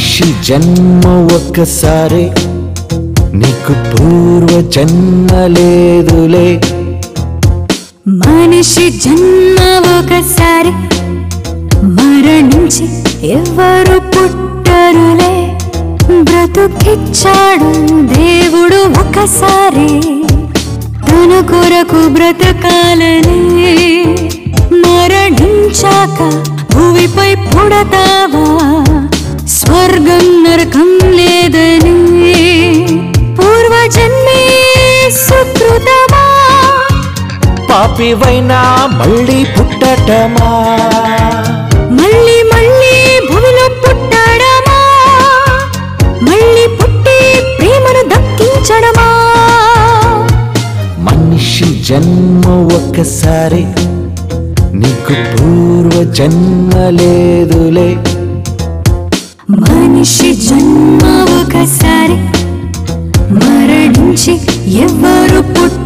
మనిషి జన్మ ఒక్కసారి నీకు పూర్వ జన్మ లేదులే మనిషి జన్మ ఒకసారి మరణించి ఎవరు పుట్టరులే బ్రతుకిచ్చాడు దేవుడు ఒకసారి తన కొరకు బ్రతకాలని మరణించాక భూమిపై పుడతావా స్వర్గం నరకం లేదని పూర్వజన్మే సుకృతమా పాపివైనా మళ్ళీ పుట్టటమా మళ్ళీ మళ్ళీ భూమిలో పుట్టడమా మళ్ళీ పుట్టి ప్రేమను దక్కించడమా మనిషి జన్మ ఒక్కసారి నీకు పూర్వ జన్మ లేదులే మనిషి జన్మ ఒకసారి మరణించి ఎవరు పుట్ట